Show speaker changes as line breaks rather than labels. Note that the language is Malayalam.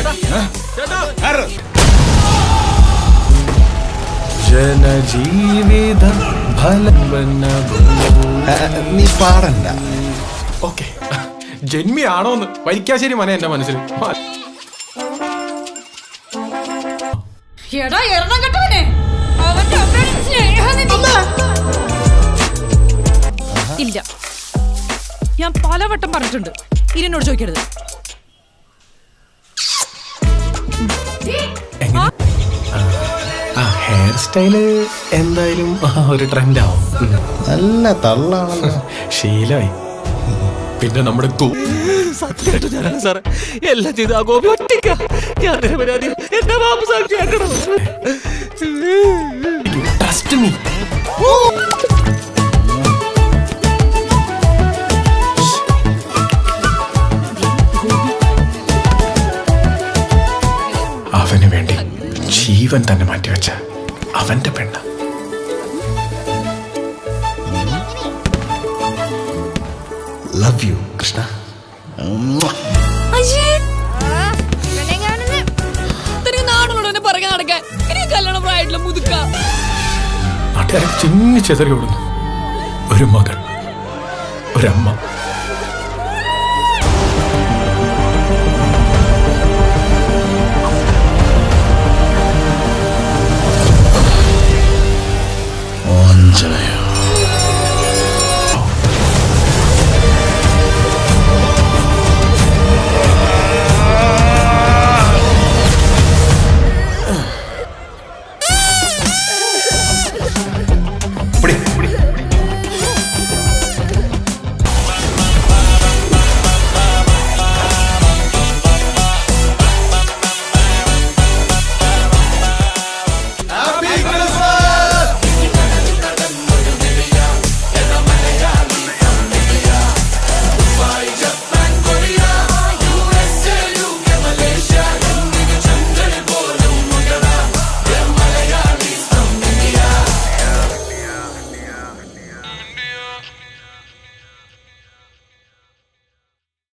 ജനജീവിത ഫലം
നീ പാടണ്ട
ഓക്കെ ജന്മിയാണോന്ന് വരിക്കാശ്ശേരി മന എന്റെ മനസ്സിൽ
എടാ എറണം കെട്ടവനെ അവന്റെ അമ്മയുടെ സ്നേഹനിധി ഇല്ല ഞാൻ പലവട്ടം പറഞ്ഞിട്ടുണ്ട് ഇരിനോട് ചോദിക്കരുത്
ആ ഹെയർ സ്റ്റൈല് എന്തായാലും ആ, ഒരു ട്രെൻഡ് ആവും ഉം.
നല്ല തള്ളാണല്ലോ
ശീലമായി പിന്നെ നമ്മുടെ ഗോ
സത്യമായിട്ട് ഞാനാണ് സാറേ എല്ലാം ചെയ്ത് ആ ഗോപി ഒറ്റയ്ക്ക ഞാൻ നിരപരാധി എന്റെ ബാബു സാക്ഷിയാക്കണം
ട്രസ്റ്റ് മീ അവന് വേണ്ടി ജീവൻ തന്നെ മാറ്റിവെച്ച അവന്റെ പെണ്ണ
ലവ് യു കൃഷ്ണ
നാടുകളോട് പറയാൻ നടക്കാൻ ഇനി കല്യാണം പ്രായമായിട്ടുള്ള മുതുക്ക
നാട്ടുകാരെ ചിന്നി ചെതറി ഓടുന്നു ഒരു മകൾ ഒരമ്മ